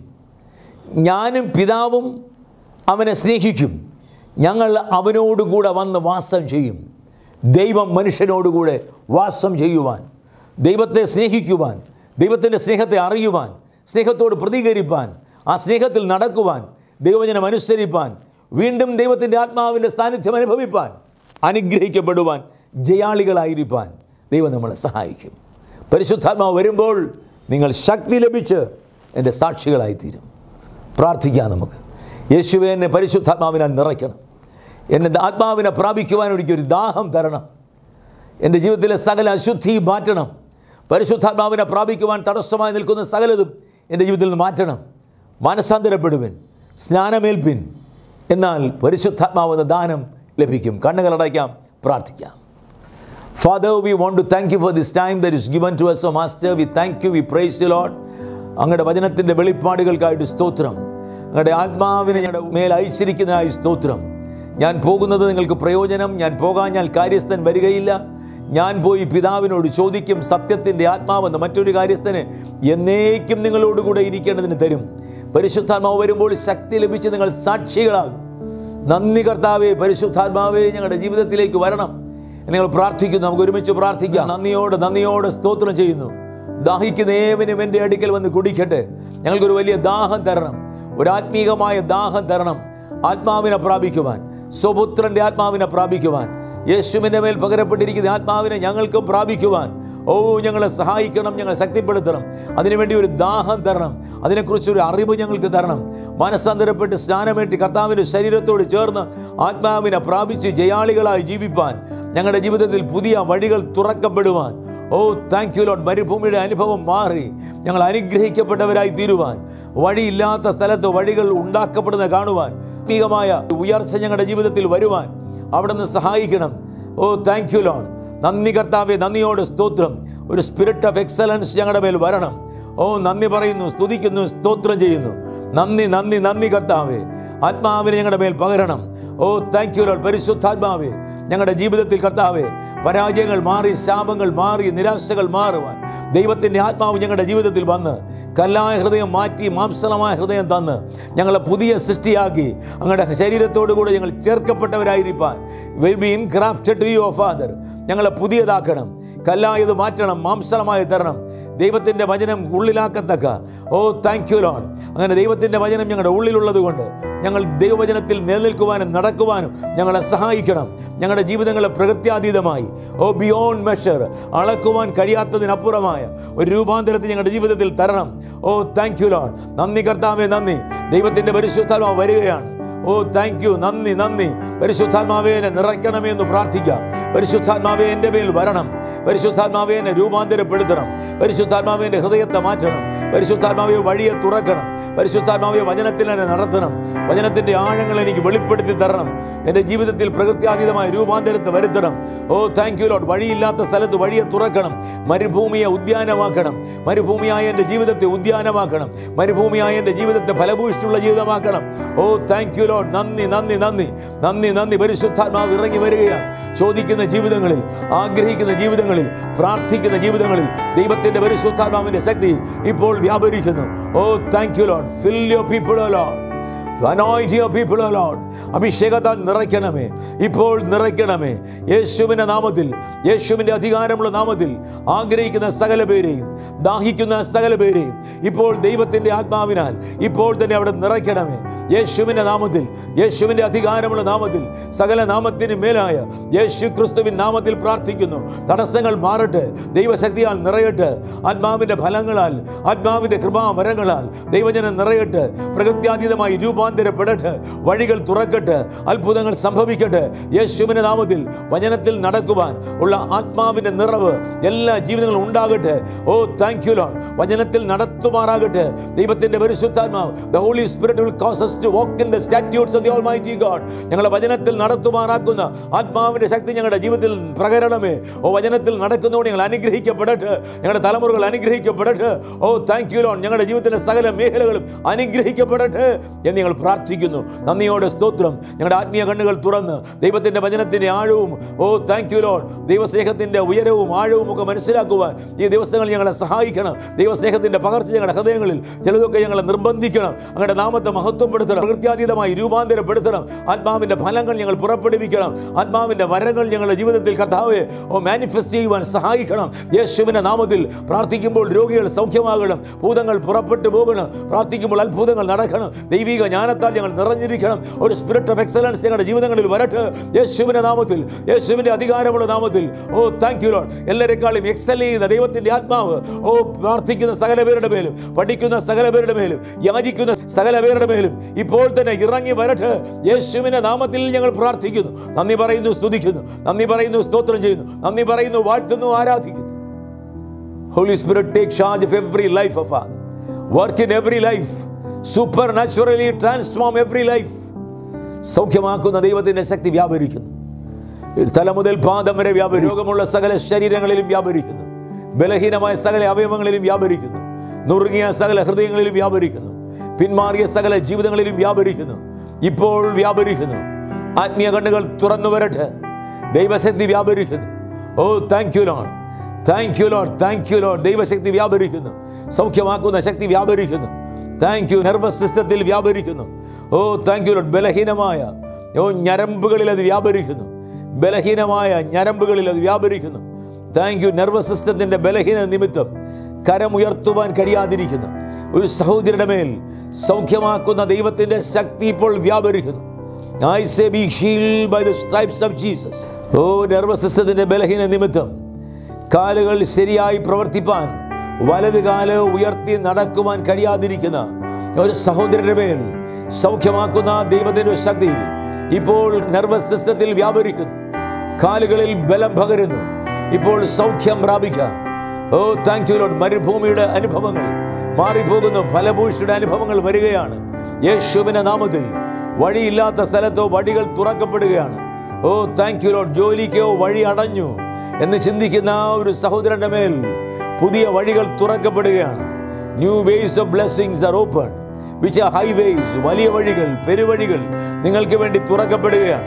ഞാനും പിതാവും അവനെ സ്നേഹിക്കും ഞങ്ങൾ അവനോടുകൂടെ വന്ന് വാസം ചെയ്യും ദൈവം മനുഷ്യനോടുകൂടെ വാസം ചെയ്യുവാൻ ദൈവത്തെ സ്നേഹിക്കുവാൻ ദൈവത്തിൻ്റെ സ്നേഹത്തെ അറിയുവാൻ സ്നേഹത്തോട് പ്രതികരിപ്പാൻ ആ സ്നേഹത്തിൽ നടക്കുവാൻ ദൈവജനം അനുസരിപ്പാൻ വീണ്ടും ദൈവത്തിൻ്റെ ആത്മാവിൻ്റെ സാന്നിധ്യം അനുഭവിപ്പാൻ അനുഗ്രഹിക്കപ്പെടുവാൻ ജയാളികളായിരിക്കാൻ ദൈവം നമ്മളെ സഹായിക്കും പരിശുദ്ധാത്മാവ് വരുമ്പോൾ നിങ്ങൾ ശക്തി ലഭിച്ച് എൻ്റെ സാക്ഷികളായിത്തീരും പ്രാർത്ഥിക്കാം നമുക്ക് യേശുവെ എന്നെ പരിശുദ്ധാത്മാവിനാൽ നിറയ്ക്കണം എന്നെ ആത്മാവിനെ പ്രാപിക്കുവാൻ എനിക്കൊരു ദാഹം തരണം എൻ്റെ ജീവിതത്തിലെ സകല അശുദ്ധി മാറ്റണം പരിശുദ്ധാത്മാവിനെ പ്രാപിക്കുവാൻ തടസ്സമായി നിൽക്കുന്ന സകലതും എൻ്റെ ജീവിതത്തിൽ നിന്ന് മാറ്റണം മനസ്സാന്തരപ്പെടുവിൻ സ്നാനമേൽപ്പിൻ എന്നാൽ പരിശുദ്ധാത്മാവെന്ന ദാനം ലഭിക്കും കണ്ണുകളടയ്ക്കാം പ്രാർത്ഥിക്കാം Father, we want to thank you for this time that is given to us, O Master. We thank you, we praise you, Lord. അങ്ങയുടെ വചനത്തിൻ്റെ വെളിപ്പാടുകൾക്കായിട്ട് സ്തോത്രം അങ്ങയുടെ ആത്മാവിനെ ഞങ്ങളുടെ മേൽ അയച്ചിരിക്കുന്നതായി സ്തോത്രം ഞാൻ പോകുന്നത് നിങ്ങൾക്ക് പ്രയോജനം ഞാൻ പോകാൻ ഞാൻ കാര്യസ്ഥൻ വരികയില്ല ഞാൻ പോയി പിതാവിനോട് ചോദിക്കും സത്യത്തിൻ്റെ ആത്മാവെന്ന് മറ്റൊരു കാര്യസ്ഥന് എന്നേക്കും നിങ്ങളോടുകൂടെ ഇരിക്കേണ്ടതിന് തരും പരിശുദ്ധാത്മാവ് വരുമ്പോൾ ശക്തി ലഭിച്ച് നിങ്ങൾ സാക്ഷികളാകും നന്ദി കർത്താവേ പരിശുദ്ധാത്മാവേ ഞങ്ങളുടെ ജീവിതത്തിലേക്ക് വരണം നിങ്ങൾ പ്രാർത്ഥിക്കുന്നു നമുക്ക് ഒരുമിച്ച് പ്രാർത്ഥിക്കാം നന്ദിയോടെ നന്ദിയോടെ സ്തോത്രം ചെയ്യുന്നു ദാഹിക്കുന്ന ഏവനും എൻ്റെ അടുക്കൽ വന്ന് കുടിക്കട്ടെ ഞങ്ങൾക്കൊരു വലിയ ദാഹം തരണം ഒരു ആത്മീകമായ ദാഹം തരണം ആത്മാവിനെ പ്രാപിക്കുവാൻ സ്വപുത്രൻ്റെ ആത്മാവിനെ പ്രാപിക്കുവാൻ യേശുവിൻ്റെ മേൽ പകരപ്പെട്ടിരിക്കുന്ന ആത്മാവിനെ ഞങ്ങൾക്കും പ്രാപിക്കുവാൻ ഓ ഞങ്ങളെ സഹായിക്കണം ഞങ്ങളെ ശക്തിപ്പെടുത്തണം അതിനുവേണ്ടി ഒരു ദാഹം തരണം അതിനെക്കുറിച്ച് ഒരു അറിവ് ഞങ്ങൾക്ക് തരണം മനസ്സാന്തരപ്പെട്ട് സ്നാനമേറ്റി കർത്താവിൻ്റെ ശരീരത്തോട് ചേർന്ന് ആത്മാവിനെ പ്രാപിച്ച് ജയാളികളായി ജീവിപ്പാൻ ഞങ്ങളുടെ ജീവിതത്തിൽ പുതിയ വഴികൾ തുറക്കപ്പെടുവാൻ ഓ താങ്ക് യു ലോഡ് മരുഭൂമിയുടെ അനുഭവം മാറി ഞങ്ങൾ അനുഗ്രഹിക്കപ്പെട്ടവരായി തീരുവാൻ വഴിയില്ലാത്ത സ്ഥലത്ത് വഴികൾ ഉണ്ടാക്കപ്പെടുന്ന കാണുവാൻ ആത്മീകമായ ഉയർച്ച ഞങ്ങളുടെ ജീവിതത്തിൽ വരുവാൻ അവിടെ നിന്ന് സഹായിക്കണം ഓ താങ്ക് യു ലോൺ നന്ദി കർത്താവെ നന്ദിയോട് സ്തോത്രം ഒരു സ്പിരിറ്റ് ഓഫ് എക്സലൻസ് ഞങ്ങളുടെ മേൽ വരണം ഓ നന്ദി പറയുന്നു സ്തുതിക്കുന്നു സ്തോത്രം ചെയ്യുന്നു നന്ദി നന്ദി നന്ദി കർത്താവെ ആത്മാവിനെ ഞങ്ങളുടെ മേൽ പകരണം ഓ താങ്ക് യു ലോഡ് പരിശുദ്ധാത്മാവെ ഞങ്ങളുടെ ജീവിതത്തിൽ കർത്താവെ പരാജയങ്ങൾ മാറി ശാപങ്ങൾ മാറി നിരാശകൾ മാറുവാൻ ദൈവത്തിൻ്റെ ആത്മാവ് ഞങ്ങളുടെ ജീവിതത്തിൽ വന്ന് കല്ലായ ഹൃദയം മാറ്റി മാംസളമായ ഹൃദയം തന്ന് ഞങ്ങളെ പുതിയ സൃഷ്ടിയാക്കി ഞങ്ങളുടെ ശരീരത്തോടുകൂടി ഞങ്ങൾ ചേർക്കപ്പെട്ടവരായിരിക്കാൻ will be ingrafted to your father ഞങ്ങളെ പുതിയതാക്കണം കല്ലായത് മാറ്റണം മാംസളമായി തരണം ദൈവത്തിൻ്റെ വചനം ഉള്ളിലാക്കത്തക്ക ഓ താങ്ക് യു ലോൺ അങ്ങനെ ദൈവത്തിൻ്റെ വചനം ഞങ്ങളുടെ ഉള്ളിലുള്ളത് കൊണ്ട് ഞങ്ങൾ ദൈവവചനത്തിൽ നിലനിൽക്കുവാനും നടക്കുവാനും ഞങ്ങളെ സഹായിക്കണം ഞങ്ങളുടെ ജീവിതങ്ങളെ പ്രകൃത്യാതീതമായി ഓ ബിയോണ്ട് മെഷർ അളക്കുവാൻ കഴിയാത്തതിനപ്പുറമായ ഒരു രൂപാന്തരത്തെ ഞങ്ങളുടെ ജീവിതത്തിൽ തരണം ഓ താങ്ക് യു ലോൺ നന്ദി കർത്താവേ നന്ദി ദൈവത്തിൻ്റെ പരിശുദ്ധാത്മാവ് വരികയാണ് ഓ താങ്ക് യു നന്ദി നന്ദി പരിശുദ്ധാത്മാവേ എന്നെ നിറയ്ക്കണമേ എന്ന് പ്രാർത്ഥിക്കാം പരിശുദ്ധാത്മാവേ എൻ്റെ മേൽ വരണം പരിശുദ്ധാത്മാവേ എന്നെ രൂപാന്തരപ്പെടുത്തണം പരിശുദ്ധാത്മാവേ എൻ്റെ ഹൃദയത്തെ മാറ്റണം പരിശുദ്ധാത്മാവെ വഴിയെ തുറക്കണം പരിശുദ്ധാത്മാവെ വചനത്തിൽ എന്നെ നടത്തണം വചനത്തിൻ്റെ ആഴങ്ങൾ എനിക്ക് വെളിപ്പെടുത്തി തരണം എൻ്റെ ജീവിതത്തിൽ പ്രകൃത്യാതീതമായ രൂപാന്തരത്തെ വരുത്തണം ഓ താങ്ക് യു ലോട്ട് വഴിയില്ലാത്ത സ്ഥലത്ത് വഴിയെ തുറക്കണം മരുഭൂമിയെ ഉദ്യാനമാക്കണം മരുഭൂമിയായ എൻ്റെ ജീവിതത്തെ ഉദ്യാനമാക്കണം മരുഭൂമിയായ എൻ്റെ ജീവിതത്തെ ഫലഭൂഷ്ടിയുള്ള ജീവിതമാക്കണം ഓ താങ്ക് യു ലോട്ട് നന്ദി നന്ദി നന്ദി നന്ദി നന്ദി പരിശുദ്ധാത്മാവ് ഇറങ്ങി വരികയാണ് ചോദിക്കുന്ന ജീവിതങ്ങളിൽ ആഗ്രഹിക്കുന്ന ജീവിതങ്ങളിൽ പ്രാർത്ഥിക്കുന്ന ജീവിതങ്ങളിൽ ദൈവത്തിന്റെ പരിശുദ്ധാത്മാവിന്റെ ശക്തി ഇപ്പോൾ വ്യാപരിക്കുന്നു oh thank you Lord fill your people Lord Anoint your people, O Lord. അഭിഷേകത്താൽ നിറയ്ക്കണമേ ഇപ്പോൾ നിറയ്ക്കണമേ യേശുവിൻ്റെ നാമത്തിൽ യേശുവിൻ്റെ അധികാരമുള്ള നാമത്തിൽ ആഗ്രഹിക്കുന്ന സകല പേരെയും ദാഹിക്കുന്ന സകല പേരെയും ഇപ്പോൾ ദൈവത്തിൻ്റെ ആത്മാവിനാൽ ഇപ്പോൾ തന്നെ അവിടെ നിറയ്ക്കണമേ യേശുവിൻ്റെ നാമത്തിൽ യേശുവിൻ്റെ അധികാരമുള്ള നാമത്തിൽ സകല നാമത്തിന് മേലായ യേശു ക്രിസ്തുവിൻ നാമത്തിൽ പ്രാർത്ഥിക്കുന്നു തടസ്സങ്ങൾ മാറട്ടെ ദൈവശക്തിയാൽ നിറയട്ടെ ആത്മാവിൻ്റെ ഫലങ്ങളാൽ ആത്മാവിൻ്റെ കൃപാവരങ്ങളാൽ ദൈവജനം നിറയട്ടെ പ്രകൃത്യാതീതമായി രൂപാന്തരപ്പെടട്ടെ വഴികൾ തുറക്കട്ടെ അത്ഭുതങ്ങൾ സംഭവിക്കട്ടെ യേശുവിൻ്റെ നാമത്തിൽ വചനത്തിൽ നടക്കുവാൻ ഉള്ള ആത്മാവിൻ്റെ നിറവ് എല്ലാ ജീവിതങ്ങളും ഉണ്ടാകട്ടെ ഓ താങ്ക് യു ലോൺ വചനത്തിൽ നടത്തുമാറാകട്ടെ ദൈവത്തിന്റെ പരിശുദ്ധാത്മാവ് the holy spirit will cause us to walk in the statutes of the almighty god ഞങ്ങളെ വചനത്തിൽ നടത്തുമാറാക്കുന്ന ആത്മാവിന്റെ ശക്തി ഞങ്ങളുടെ ജീവിതത്തിൽ പ്രകരണമേ ഓ വചനത്തിൽ നടക്കുന്നതോടെ ഞങ്ങൾ അനുഗ്രഹിക്കപ്പെടട്ടെ ഞങ്ങളുടെ തലമുറകൾ അനുഗ്രഹിക്കപ്പെടട്ടെ ഓ താങ്ക് യു ലോൺ ഞങ്ങളുടെ ജീവിതത്തിലെ സകല മേഖലകളും അനുഗ്രഹിക്കപ്പെടട്ടെ എന്ന് ഞങ്ങൾ പ്രാർത്ഥിക്കുന്നു നന്ദിയോടെ സ്തോത്രം ഞങ്ങളുടെ ആത്മീയ കണ്ണുകൾ തുറന്ന് ദൈവത്തിന്റെ വചനത്തിന്റെ ആഴവും ഓ താങ്ക് യു ലോൺ ദൈവസ്നേഹത്തിന്റെ ഉയരവും ആഴവും ഒക്കെ മനസ്സിലാക്കുവാൻ ഈ ദിവസങ്ങൾ ഞങ്ങളെ സഹായിക്കണം ദൈവസ്നേഹത്തിന്റെ പകർച്ച ഞങ്ങളുടെ ഹൃദയങ്ങളിൽ ചിലതൊക്കെ ഞങ്ങളെ നിർബന്ധിക്കണം അങ്ങയുടെ നാമത്തെ മഹത്വപ്പെടുത്തണം പ്രകൃത്യാതീതമായി രൂപാന്തരപ്പെടുത്തണം ആത്മാവിന്റെ ഫലങ്ങൾ ഞങ്ങൾ പുറപ്പെടുവിക്കണം ആത്മാവിന്റെ വരങ്ങൾ ഞങ്ങളുടെ ജീവിതത്തിൽ കർത്താവെ ഓ മാനിഫെസ്റ്റ് ചെയ്യുവാൻ സഹായിക്കണം യേശുവിന്റെ നാമത്തിൽ പ്രാർത്ഥിക്കുമ്പോൾ രോഗികൾ സൗഖ്യമാകണം ഭൂതങ്ങൾ പുറപ്പെട്ടു പോകണം പ്രാർത്ഥിക്കുമ്പോൾ അത്ഭുതങ്ങൾ നടക്കണം ദൈവിക ജ്ഞാനത്താൽ ഞങ്ങൾ നിറഞ്ഞിരിക്കണം ഒരു സ്പിരിറ്റ് ഓഫ് എക്സലൻസ് ഞങ്ങളുടെ ജീവിതങ്ങളിൽ വരട്ടെ യേശുവിന്റെ നാമത്തിൽ യേശുവിന്റെ അധികാരമുള്ള നാമത്തിൽ ഓ താങ്ക് യു ലോഡ് എല്ലാവരെക്കാളും എക്സൽ ചെയ്യുന്ന ദൈവത്തിന്റെ ആത്മാവ് ഓ പ്രാർത്ഥിക്കുന്ന സകല പേരുടെ മേലും പഠിക്കുന്ന സകല പേരുടെ മേലും യാചിക്കുന്ന സകല പേരുടെ മേലും ഇപ്പോൾ തന്നെ ഇറങ്ങി വരട്ടെ യേശുവിന്റെ നാമത്തിൽ ഞങ്ങൾ പ്രാർത്ഥിക്കുന്നു നന്ദി പറയുന്നു സ്തുതിക്കുന്നു നന്ദി പറയുന്നു സ്തോത്രം ചെയ്യുന്നു നന്ദി പറയുന്നു വാഴ്ത്തുന്നു ആരാധിക്കുന്നു Holy Spirit, take charge of every life of Father. Work in every life. Supernaturally transform every life. സൗഖ്യമാക്കുന്ന ദൈവത്തിന്റെ ശക്തി വ്യാപരിക്കുന്നു തല മുതൽ പാദം വരെ വ്യാപരി രോഗമുള്ള സകല ശരീരങ്ങളിലും വ്യാപരിക്കുന്നു ബലഹീനമായ സകല അവയവങ്ങളിലും വ്യാപരിക്കുന്നു നുറുങ്ങിയ സകല ഹൃദയങ്ങളിലും വ്യാപരിക്കുന്നു പിന്മാറിയ സകല ജീവിതങ്ങളിലും വ്യാപരിക്കുന്നു ഇപ്പോൾ വ്യാപരിക്കുന്നു ആത്മീയ കണ്ണുകൾ തുറന്നു വരട്ടെ ദൈവശക്തി വ്യാപരിക്കുന്നു oh thank you Lord thank you Lord thank you Lord ദൈവശക്തി വ്യാപരിക്കുന്നു സൗഖ്യമാക്കുന്ന ശക്തി വ്യാപരിക്കുന്നു താങ്ക് യു നെർവസ് സിസ്റ്റത്തിൽ വ്യാപരിക്കുന്നു ഓ താങ്ക് യു ലോഡ് ബലഹീനമായ ഓ ഞരമ്പുകളിൽ അത് വ്യാപരിക്കുന്നു ബലഹീനമായ ഞരമ്പുകളിൽ അത് വ്യാപരിക്കുന്നു താങ്ക് യു നെർവസ് സിസ്റ്റത്തിൻ്റെ ബലഹീന നിമിത്തം കരമുയർത്തുവാൻ കഴിയാതിരിക്കുന്നു ഒരു സഹോദരിയുടെ മേൽ സൗഖ്യമാക്കുന്ന ദൈവത്തിൻ്റെ ശക്തി ഇപ്പോൾ വ്യാപരിക്കുന്നു I say be healed by the stripes of Jesus. ഓ നെർവസ് സിസ്റ്റത്തിൻ്റെ ബലഹീന നിമിത്തം കാലുകൾ ശരിയായി പ്രവർത്തിപ്പാൻ വലത് കാല് ഉയർത്തി നടക്കുവാൻ കഴിയാതിരിക്കുന്ന ഒരു സഹോദരന്റെ മേൽ സൗഖ്യമാക്കുന്ന ദൈവത്തിന്റെ ശക്തി ഇപ്പോൾ നെർവസ് സിസ്റ്റത്തിൽ വ്യാപരിക്കുന്നു കാലുകളിൽ ബലം പകരുന്നു ഇപ്പോൾ സൗഖ്യം പ്രാപിക്കാം ഓ താങ്ക് യു ലോഡ് മരുഭൂമിയുടെ അനുഭവങ്ങൾ മാറിപ്പോകുന്നു ഫലഭൂഷിയുടെ അനുഭവങ്ങൾ വരികയാണ് യേശുവിന്റെ നാമത്തിൽ വഴിയില്ലാത്ത സ്ഥലത്തോ വഴികൾ തുറക്കപ്പെടുകയാണ് ഓ താങ്ക് യു ലോഡ് ജോലിക്കോ വഴി അടഞ്ഞു എന്ന് ചിന്തിക്കുന്ന ആ ഒരു സഹോദരന്റെ മേൽ പുതിയ വഴികൾ തുറക്കപ്പെടുകയാണ് new ways of blessings are open which are highways വലിയ വഴികൾ പെരുവഴികൾ നിങ്ങൾക്ക് വേണ്ടി തുറക്കപ്പെടുകയാണ്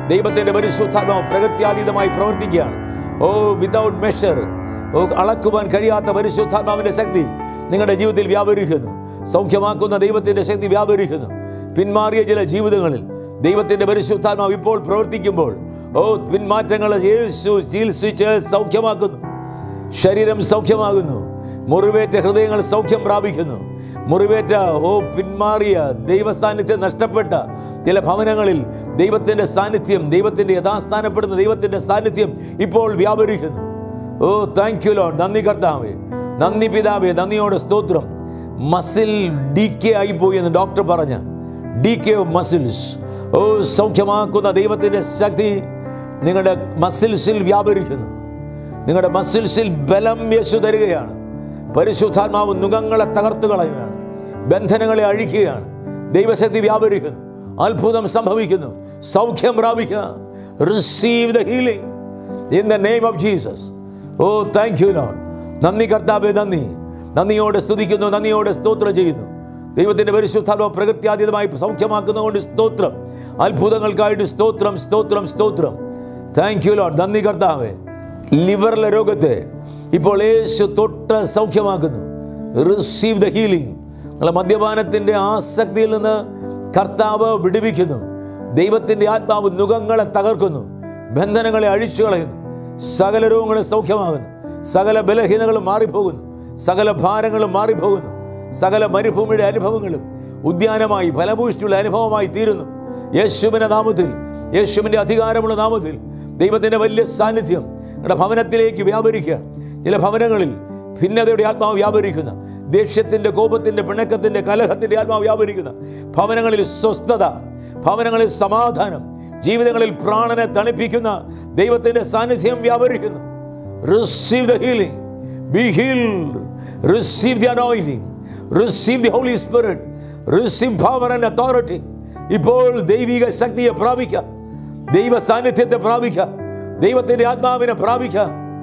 ദൈവത്തിന്റെ പരിശുദ്ധാത്മാവ് പ്രകൃത്യാതീതമായി പ്രവർത്തിക്കുകയാണ് ഓ വിതൗട്ട് മെഷർ ഓ അളക്കുവാൻ കഴിയാത്ത പരിശുദ്ധാത്മാവിന്റെ ശക്തി നിങ്ങളുടെ ജീവിതത്തിൽ വ്യാപരിക്കുന്നു സൗഖ്യമാക്കുന്ന ദൈവത്തിന്റെ ശക്തി വ്യാപരിക്കുന്നു പിന്മാറിയ ചില ജീവിതങ്ങളിൽ ദൈവത്തിന്റെ പരിശുദ്ധാത്മാവ് ഇപ്പോൾ പ്രവർത്തിക്കുമ്പോൾ ഓ പിന്മാറ്റങ്ങൾ യേശു ചികിത്സിച്ച് സൗഖ്യമാക്കുന്നു ശരീരം സൗഖ്യമാകുന്നു മുറിവേറ്റ ഹൃദയങ്ങൾ സൗഖ്യം പ്രാപിക്കുന്നു മുറിവേറ്റ ഓ പിന്മാറിയ ദൈവസാന്നിധ്യം നഷ്ടപ്പെട്ട ചില ഭവനങ്ങളിൽ ദൈവത്തിന്റെ സാന്നിധ്യം ദൈവത്തിന്റെ യഥാസ്ഥാനപ്പെടുന്ന ദൈവത്തിന്റെ സാന്നിധ്യം ഇപ്പോൾ വ്യാപരിക്കുന്നു ഓ താങ്ക് യു ലോഡ് നന്ദി കർത്താവേ നന്ദി പിതാവേ നന്ദിയോടെ സ്തോത്രം മസിൽ ഡി കെ ആയിപ്പോയി എന്ന് ഡോക്ടർ പറഞ്ഞ ഡി കെ ഓഫ് മസിൽസ് ഓ സൗഖ്യമാക്കുന്ന ദൈവത്തിന്റെ ശക്തി നിങ്ങളുടെ മസിൽസിൽ വ്യാപരിക്കുന്നു നിങ്ങളുടെ മസിൽസിൽ ബലം യേശു തരികയാണ് പരിശുദ്ധാത്മാവ് നുഖങ്ങളെ തകർത്തു കളയുകയാണ് ബന്ധനങ്ങളെ അഴിക്കുകയാണ് ദൈവശക്തി വ്യാപരിക്കുന്നു അത്ഭുതം സംഭവിക്കുന്നു സൗഖ്യം പ്രാപിക്കുക receive the healing in the name of Jesus oh thank you Lord നന്ദി കർത്താവേ നന്ദി നന്ദിയോടെ സ്തുതിക്കുന്നു നന്ദിയോടെ സ്തോത്രം ചെയ്യുന്നു ദൈവത്തിന്റെ പരിശുദ്ധാത്മാവ് പ്രകൃത്യാതീതമായി സൗഖ്യമാക്കുന്നതുകൊണ്ട് സ്തോത്രം അത്ഭുതങ്ങൾക്കായിട്ട് സ്തോത്രം സ്തോത്രം സ്തോത്രം താങ്ക് യു ലോഡ് നന്ദി കർത്താവേ ലിവറിലെ രോഗത്തെ ഇപ്പോൾ യേശു തൊട്ട് സൗഖ്യമാക്കുന്നു റിസീവ് ദ ഹീലിംഗ് നിങ്ങളെ മദ്യപാനത്തിന്റെ ആസക്തിയിൽ നിന്ന് കർത്താവ് വിടുവിക്കുന്നു ദൈവത്തിന്റെ ആത്മാവ് നുഖങ്ങളെ തകർക്കുന്നു ബന്ധനങ്ങളെ അഴിച്ചു കളയുന്നു സകല രോഗങ്ങളും സൗഖ്യമാകുന്നു സകല ബലഹീനങ്ങളും മാറിപ്പോകുന്നു സകല ഭാരങ്ങളും മാറിപ്പോകുന്നു സകല മരുഭൂമിയുടെ അനുഭവങ്ങളും ഉദ്യാനമായി ഫലഭൂഷ്ടിയുള്ള അനുഭവമായി തീരുന്നു യേശുവിന്റെ നാമത്തിൽ യേശുവിന്റെ അധികാരമുള്ള നാമത്തിൽ ദൈവത്തിന്റെ വലിയ സാന്നിധ്യം നിങ്ങളുടെ ഭവനത്തിലേക്ക് വ്യാപരിക്കുക ചില ഭവനങ്ങളിൽ ഭിന്നതയുടെ ആത്മാവ് വ്യാപരിക്കുന്ന ദേഷ്യത്തിന്റെ കോപത്തിന്റെ പിണക്കത്തിന്റെ കലഹത്തിന്റെ ആത്മാവ് വ്യാപരിക്കുന്ന ഭവനങ്ങളിൽ സ്വസ്ഥത ഭവനങ്ങളിൽ സമാധാനം ജീവിതങ്ങളിൽ പ്രാണനെ തണുപ്പിക്കുന്ന ദൈവത്തിന്റെ സാന്നിധ്യം വ്യാപരിക്കുന്നു receive the healing be healed receive the anointing receive the holy spirit receive power and authority ഇപ്പോൾ ദൈവിക ശക്തിയെ പ്രാപിക്കുക ദൈവ സാന്നിധ്യത്തെ പ്രാപിക്കുക ദൈവത്തിന്റെ ആത്മാവിനെ പ്രാപിക്കുക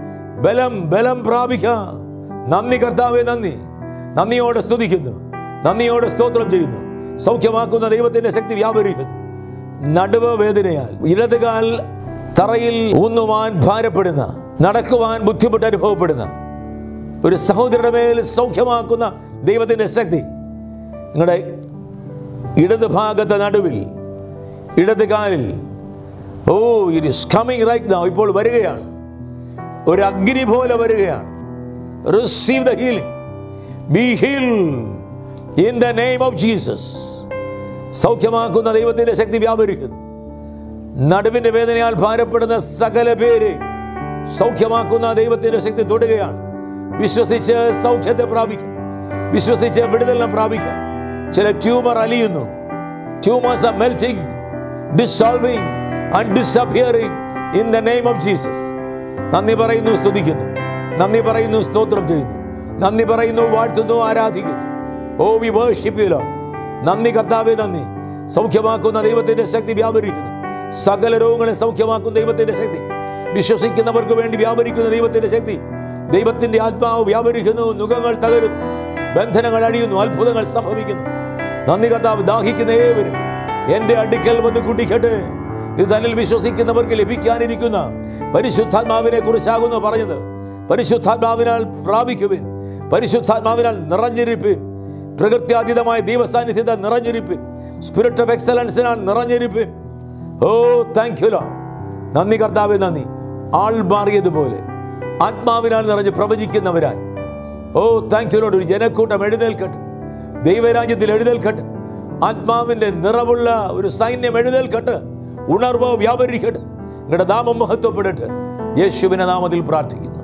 ബലം ബലം പ്രാപിക്കുക നന്ദി കർത്താവെ നന്ദി നന്ദിയോടെ സ്തുതിക്കുന്നു നന്ദിയോടെ സ്തോത്രം ചെയ്യുന്നു സൗഖ്യമാക്കുന്ന ദൈവത്തിന്റെ ശക്തി വ്യാപരിക്കുന്നു നടുവ് വേദനയാൽ ഇടതുകാൽ തറയിൽ ഊന്നുവാൻ ഭാരപ്പെടുന്ന നടക്കുവാൻ ബുദ്ധിമുട്ട് അനുഭവപ്പെടുന്ന ഒരു സഹോദരന്റെ മേൽ സൗഖ്യമാക്കുന്ന ദൈവത്തിന്റെ ശക്തി നിങ്ങളുടെ ഇടത് ഭാഗത്തെ നടുവിൽ ഇടത് കാലിൽ oh it is coming right now ഇപ്പോൾ വരികയാണ് ഒരു അഗ്നി പോലെ വരികയാണ് receive the healing be heal in the name of Jesus സൗഖ്യമാക്കുന്ന ദൈവത്തിന്റെ ശക്തി വ്യാപരിക്കുന്നു നടുവിന്റെ വേദനയാൽ ഭാരപ്പെടുന്ന സകല പേര് സൗഖ്യമാക്കുന്ന ദൈവത്തിന്റെ ശക്തി തൊടുകയാണ് വിശ്വസിച്ച് സൗഖ്യത്തെ പ്രാപിക്കുക വിശ്വസിച്ച് വിടുതലിനെ പ്രാപിക്കുക ചില ട്യൂമർ അലിയുന്നു tumours are melting dissolving and disappearing in the name of Jesus നന്ദി പറയുന്നു സ്തുതിക്കുന്നു നന്ദി പറയുന്നു സ്തോത്രം ചെയ്യുന്നു നന്ദി പറയുന്നു വാഴ്ത്തുന്നു ആരാധിക്കുന്നു oh we worship you Lord നന്ദി കർത്താവേ നന്ദി സൗഖ്യമാക്കുന്ന ദൈവത്തിന്റെ ശക്തി വ്യാപരിക്കുന്നു സകല രോഗങ്ങളെ സൗഖ്യമാക്കുന്ന ദൈവത്തിന്റെ ശക്തി വിശ്വസിക്കുന്നവർക്ക് വേണ്ടി വ്യാപരിക്കുന്ന ദൈവത്തിന്റെ ശക്തി ദൈവത്തിന്റെ ആത്മാവ് വ്യാപരിക്കുന്നു നുഖങ്ങൾ തകരുന്നു ബന്ധനങ്ങൾ അഴിയുന്നു അത്ഭുതങ്ങൾ സംഭവിക്കുന്നു നന്ദി കർത്താവ് ദാഹിക്കുന്ന ഏവരും എന്റെ അടുക്കൽ വന്ന് കുടിക്കട്ടെ ഇത് തന്നിൽ വിശ്വസിക്കുന്നവർക്ക് ലഭിക്കാനിരിക്കുന്ന പരിശുദ്ധാത്മാവിനെ കുറിച്ചാകുന്നു പറഞ്ഞത് പരിശുദ്ധാത്മാവിനാൽ പ്രാപിക്കുവിൻ പരിശുദ്ധാത്മാവിനാൽ നിറഞ്ഞിരിപ്പിൻ പ്രകൃത്യാതീതമായ ദൈവസാന്നിധ്യത്തെ നിറഞ്ഞിരിപ്പിൻ സ്പിരിറ്റ് ഓഫ് എക്സലൻസിനാൽ നിറഞ്ഞിരിപ്പിൻ ഓ താങ്ക് യു ലോ നന്ദി കർത്താവെ നന്ദി ആൾ മാറിയതുപോലെ ആത്മാവിനാൽ നിറഞ്ഞ് പ്രവചിക്കുന്നവരായി ഓ താങ്ക് യു ലോഡ് ഒരു ജനക്കൂട്ടം എഴുന്നേൽക്കട്ടെ ദൈവരാജ്യത്തിൽ എഴുന്നേൽക്കട്ടെ ആത്മാവിന്റെ നിറവുള്ള ഒരു സൈന്യം എഴുന്നേൽക്കട്ടെ ഉണർവോ വ്യാപരിക്കട്ടെ നിങ്ങളുടെ നാമം മഹത്വപ്പെടട്ടെ യേശുവിന്റെ നാമത്തിൽ പ്രാർത്ഥിക്കുന്നു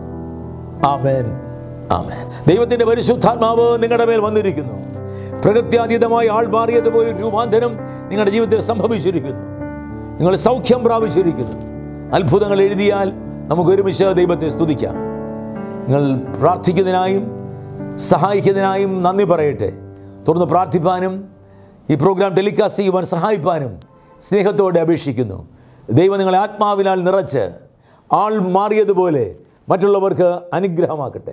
ആമേൻ ആമേൻ ദൈവത്തിന്റെ പരിശുദ്ധാത്മാവ് നിങ്ങളുടെ മേൽ വന്നിരിക്കുന്നു പ്രകൃത്യാതീതമായി ആൾ മാറിയതുപോലെ ഒരു രൂപാന്തരം നിങ്ങളുടെ ജീവിതത്തിൽ സംഭവിച്ചിരിക്കുന്നു നിങ്ങൾ സൗഖ്യം പ്രാപിച്ചിരിക്കുന്നു അത്ഭുതങ്ങൾ എഴുതിയാൽ നമുക്ക് ഒരുമിച്ച് ദൈവത്തെ സ്തുതിക്കാം നിങ്ങൾ പ്രാർത്ഥിക്കുന്നതിനായും സഹായിക്കുന്നതിനായും നന്ദി പറയട്ടെ തുടർന്ന് പ്രാർത്ഥിപ്പാനും ഈ പ്രോഗ്രാം ടെലികാസ്റ്റ് ചെയ്യുവാൻ സഹായിപ്പാനും സ്നേഹത്തോടെ അപേക്ഷിക്കുന്നു ദൈവം നിങ്ങളെ ആത്മാവിനാൽ നിറച്ച് ആൾ മാറിയതുപോലെ മറ്റുള്ളവർക്ക് അനുഗ്രഹമാക്കട്ടെ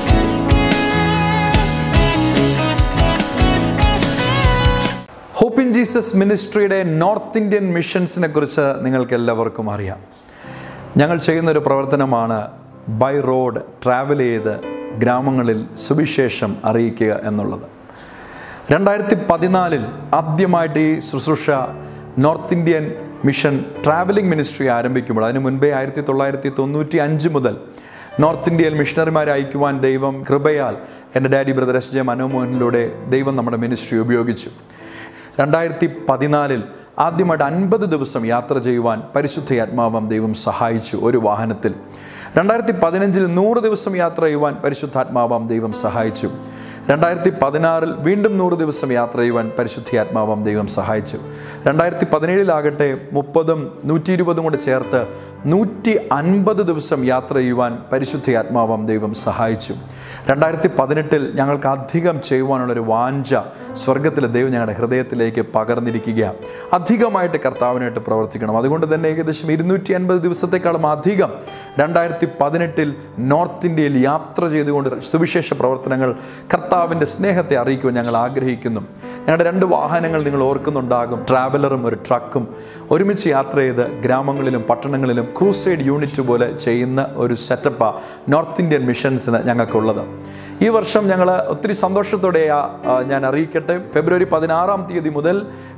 ഹോപ്പ് ഇൻ ജീസസ് മിനിസ്ട്രിയുടെ നോർത്ത് ഇന്ത്യൻ മിഷൻസിനെ കുറിച്ച് നിങ്ങൾക്ക് എല്ലാവർക്കും അറിയാം ഞങ്ങൾ ചെയ്യുന്നൊരു പ്രവർത്തനമാണ് ബൈ റോഡ് ട്രാവൽ ചെയ്ത് ഗ്രാമങ്ങളിൽ സുവിശേഷം അറിയിക്കുക എന്നുള്ളത് രണ്ടായിരത്തി പതിനാലിൽ ആദ്യമായിട്ട് ഈ ശുശ്രൂഷ north Indian mission travelling ministry ആരംഭിക്കുമ്പോൾ അതിന് മുൻപേ ആയിരത്തി തൊള്ളായിരത്തി തൊണ്ണൂറ്റി അഞ്ച് മുതൽ നോർത്ത് ഇന്ത്യയിൽ മിഷണറിമാരെ അയക്കുവാൻ ദൈവം കൃപയാൽ എൻ്റെ ഡാഡി ബ്രദർ എസ് ജെ മനോമോഹനിലൂടെ ദൈവം നമ്മുടെ മിനിസ്ട്രി ഉപയോഗിച്ചു രണ്ടായിരത്തി പതിനാലിൽ ആദ്യമായിട്ട് അൻപത് ദിവസം യാത്ര ചെയ്യുവാൻ പരിശുദ്ധയാത്മാവം ദൈവം സഹായിച്ചു ഒരു വാഹനത്തിൽ രണ്ടായിരത്തി പതിനഞ്ചിൽ നൂറ് ദിവസം യാത്ര ചെയ്യുവാൻ പരിശുദ്ധാത്മാവാം ദൈവം സഹായിച്ചു രണ്ടായിരത്തി പതിനാറിൽ വീണ്ടും നൂറ് ദിവസം യാത്ര ചെയ്യുവാൻ പരിശുദ്ധിയാത്മാവാം ദൈവം സഹായിച്ചു രണ്ടായിരത്തി പതിനേഴിലാകട്ടെ മുപ്പതും നൂറ്റി ഇരുപതും കൂടെ ചേർത്ത് നൂറ്റി അൻപത് ദിവസം യാത്ര ചെയ്യുവാൻ പരിശുദ്ധിയാത്മാവാം ദൈവം സഹായിച്ചു രണ്ടായിരത്തി പതിനെട്ടിൽ ഞങ്ങൾക്ക് അധികം ചെയ്യുവാനുള്ളൊരു വാഞ്ച സ്വർഗത്തിലെ ദൈവം ഞങ്ങളുടെ ഹൃദയത്തിലേക്ക് പകർന്നിരിക്കുകയാണ് അധികമായിട്ട് കർത്താവിനായിട്ട് പ്രവർത്തിക്കണം അതുകൊണ്ട് തന്നെ ഏകദേശം ഇരുന്നൂറ്റി അൻപത് ദിവസത്തെക്കാളും അധികം രണ്ടായിരത്തി പതിനെട്ടിൽ നോർത്ത് ഇന്ത്യയിൽ യാത്ര ചെയ്തുകൊണ്ട് സുവിശേഷ പ്രവർത്തനങ്ങൾ കർത്താവിൻ്റെ സ്നേഹത്തെ അറിയിക്കുവാൻ ഞങ്ങൾ ആഗ്രഹിക്കുന്നു ഞങ്ങളുടെ രണ്ട് വാഹനങ്ങൾ നിങ്ങൾ ഓർക്കുന്നുണ്ടാകും ട്രാവലറും ഒരു ട്രക്കും ഒരുമിച്ച് യാത്ര ചെയ്ത് ഗ്രാമങ്ങളിലും പട്ടണങ്ങളിലും ക്രൂസൈഡ് യൂണിറ്റ് പോലെ ചെയ്യുന്ന ഒരു സെറ്റപ്പാണ് നോർത്ത് ഇന്ത്യൻ മിഷൻസിന് ഞങ്ങൾക്കുള്ളത് ഈ വർഷം ഞങ്ങൾ ഒത്തിരി സന്തോഷത്തോടെ ഞാൻ അറിയിക്കട്ടെ ഫെബ്രുവരി പതിനാറാം തീയതി മുതൽ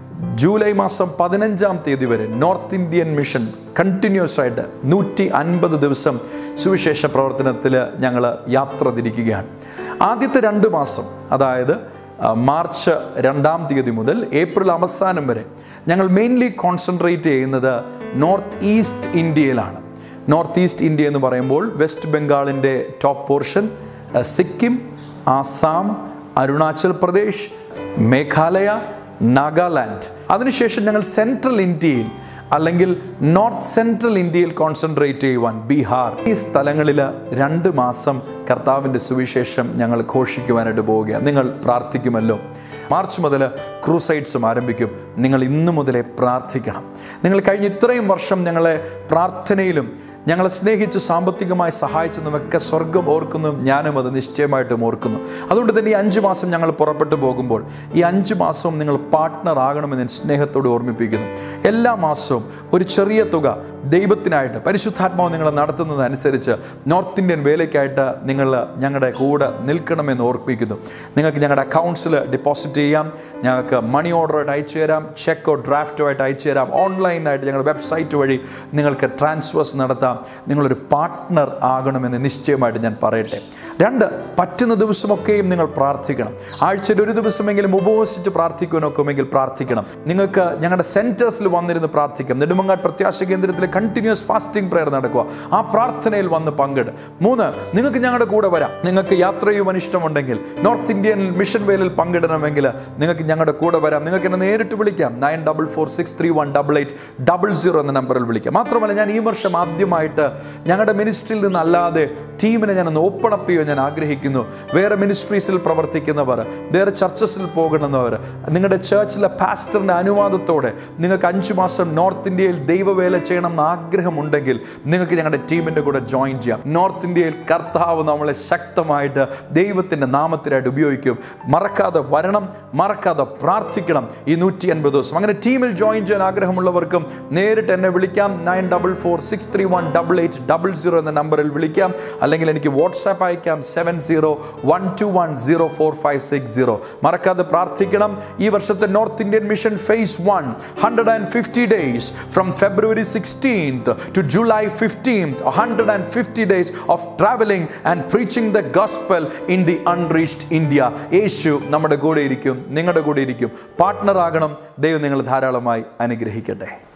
ജൂലൈ മാസം പതിനഞ്ചാം തീയതി വരെ നോർത്ത് ഇന്ത്യൻ മിഷൻ കണ്ടിന്യൂസ് ആയിട്ട് നൂറ്റി അൻപത് ദിവസം സുവിശേഷ പ്രവർത്തനത്തിൽ ഞങ്ങൾ യാത്ര തിരിക്കുകയാണ് ആദ്യത്തെ രണ്ട് മാസം അതായത് ആ, മാർച്ച് രണ്ടാം തീയതി മുതൽ ഏപ്രിൽ അവസാനം വരെ ഞങ്ങൾ മെയിൻലി കോൺസെൻട്രേറ്റ് ചെയ്യുന്നത് നോർത്ത് ഈസ്റ്റ് ഇന്ത്യയിലാണ് നോർത്ത് ഈസ്റ്റ് ഇന്ത്യ എന്ന് പറയുമ്പോൾ വെസ്റ്റ് ബംഗാളിൻ്റെ ടോപ്പ് പോർഷൻ ആ, സിക്കിം ആസാം അരുണാചൽ പ്രദേശ് മേഘാലയ നാഗാലാൻഡ് അതിനുശേഷം ഞങ്ങൾ സെൻട്രൽ ഇന്ത്യയിൽ അല്ലെങ്കിൽ നോർത്ത് സെൻട്രൽ ഇന്ത്യയിൽ കോൺസെൻട്രേറ്റ് ചെയ്യുവാൻ ബീഹാർ ഈ സ്ഥലങ്ങളിൽ രണ്ട് മാസം കർത്താവിൻ്റെ സുവിശേഷം ഞങ്ങൾ ഘോഷിക്കുവാനായിട്ട് പോവുകയാണ് നിങ്ങൾ പ്രാർത്ഥിക്കുമല്ലോ മാർച്ച് മുതൽ ക്രൂസൈഡ്സും ആരംഭിക്കും നിങ്ങൾ ഇന്നു മുതലേ പ്രാർത്ഥിക്കണം നിങ്ങൾ കഴിഞ്ഞ ഇത്രയും വർഷം ഞങ്ങളെ പ്രാർത്ഥനയിലും ഞങ്ങളെ സ്നേഹിച്ച് സാമ്പത്തികമായി സഹായിച്ചതുമൊക്കെ സ്വർഗം ഓർക്കുന്നു ഞാനും അത് നിശ്ചയമായിട്ടും ഓർക്കുന്നു അതുകൊണ്ട് തന്നെ ഈ അഞ്ച് മാസം ഞങ്ങൾ പുറപ്പെട്ടു പോകുമ്പോൾ ഈ അഞ്ച് മാസവും നിങ്ങൾ പാർട്ട്ണർ ആകണമെന്ന് ഞാൻ സ്നേഹത്തോട് ഓർമ്മിപ്പിക്കുന്നു എല്ലാ മാസവും ഒരു ചെറിയ തുക ദൈവത്തിനായിട്ട് പരിശുദ്ധാത്മാവ് നിങ്ങളെ നടത്തുന്നതനുസരിച്ച് നോർത്ത് ഇന്ത്യൻ വേലയ്ക്കായിട്ട് നിങ്ങൾ ഞങ്ങളുടെ കൂടെ നിൽക്കണമെന്ന് ഓർപ്പിക്കുന്നു നിങ്ങൾക്ക് ഞങ്ങളുടെ അക്കൗണ്ട്സിൽ ഡെപ്പോസിറ്റ് ചെയ്യാം ഞങ്ങൾക്ക് മണി ഓർഡറായിട്ട് അയച്ചു തരാം ചെക്കോ ഡ്രാഫ്റ്റോ ആയിട്ട് അയച്ചു തരാം ഓൺലൈനായിട്ട് ഞങ്ങളുടെ വെബ്സൈറ്റ് വഴി നിങ്ങൾക്ക് ട്രാൻസ്ഫേഴ്സ് നടത്താം നിങ്ങളൊരു പാർട്ട്ണർ ആകണമെന്ന് നിശ്ചയമായിട്ട് ഞാൻ പറയട്ടെ രണ്ട് പറ്റുന്ന ദിവസമൊക്കെയും നിങ്ങൾ പ്രാർത്ഥിക്കണം ആഴ്ചയിൽ ഒരു ദിവസമെങ്കിലും ഉപവസിച്ച് പ്രാർത്ഥിക്കുവാനൊക്കുമെങ്കിൽ പ്രാർത്ഥിക്കണം നിങ്ങൾക്ക് ഞങ്ങളുടെ സെൻറ്റേഴ്സിൽ വന്നിരുന്ന് പ്രാർത്ഥിക്കാം നെടുമങ്ങാട് പ്രത്യാശ കേന്ദ്രത്തിൽ കണ്ടിന്യൂസ് ഫാസ്റ്റിംഗ് പ്രെയർ നടക്കുക ആ പ്രാർത്ഥനയിൽ വന്ന് പങ്കിട് മൂന്ന് നിങ്ങൾക്ക് ഞങ്ങളുടെ കൂടെ വരാം നിങ്ങൾക്ക് യാത്ര ചെയ്യുവാൻ ഇഷ്ടമുണ്ടെങ്കിൽ നോർത്ത് ഇന്ത്യൻ മിഷൻ വേലിൽ പങ്കിടണമെങ്കിൽ നിങ്ങൾക്ക് ഞങ്ങളുടെ കൂടെ വരാം നിങ്ങൾക്ക് എന്നെ നേരിട്ട് വിളിക്കാം nine double four six three one double eight double zero എന്ന നമ്പറിൽ വിളിക്കാം മാത്രമല്ല ഞാൻ ഈ വർഷം ആദ്യമായിട്ട് ഞങ്ങളുടെ മിനിസ്ട്രിയിൽ നിന്നല്ലാതെ ടീമിനെ ഞാൻ ഒന്ന് ഓപ്പൺ അപ്പ് ചെയ്യാൻ ഞാൻ ആഗ്രഹിക്കുന്നു വേറെ മിനിസ്ട്രീസിൽ പ്രവർത്തിക്കുന്നവർ വേറെ ചർച്ചസിൽ പോകുന്നവർ നിങ്ങളുടെ ചേർച്ചിലെ പാസ്റ്ററിൻ്റെ അനുവാദത്തോടെ നിങ്ങൾക്ക് അഞ്ച് മാസം നോർത്ത് ഇന്ത്യയിൽ ദൈവവേല ചെയ്യണം എന്ന് ആഗ്രഹമുണ്ടെങ്കിൽ നിങ്ങൾക്ക് ഞങ്ങളുടെ ടീമിൻ്റെ കൂടെ ജോയിൻ ചെയ്യാം നോർത്ത് ഇന്ത്യയിൽ കർത്താവ് നമ്മളെ ശക്തമായിട്ട് ദൈവത്തിൻ്റെ നാമത്തിനായിട്ട് ഉപയോഗിക്കും മറക്കാതെ വരണം മറക്കാതെ പ്രാർത്ഥിക്കണം ഈ നൂറ്റി അൻപത് ദിവസം അങ്ങനെ ടീമിൽ ജോയിൻ ചെയ്യാൻ ആഗ്രഹമുള്ളവർക്കും നേരിട്ട് എന്നെ വിളിക്കാം nine double four six three one double eight double zero എന്ന നമ്പറിൽ വിളിക്കാം അല്ലെങ്കിൽ എനിക്ക് വാട്സാപ്പ് അയക്കാം seven zero one two one zero four five six zero മറക്കാതെ പ്രാർത്ഥിക്കണം ഈ വർഷത്തെ north Indian mission phase one hundred and fifty days from February sixteenth to July fifteenth hundred and fifty days of travelling and preaching the gospel in the unreached India Yesu നമ്മുടെ കൂടെ ഇരിക്കും നിങ്ങളുടെ കൂടെ ഇരിക്കും പാർട്ട്ണർ ആകണം ദൈവം നിങ്ങൾ ധാരാളമായി അനുഗ്രഹിക്കട്ടെ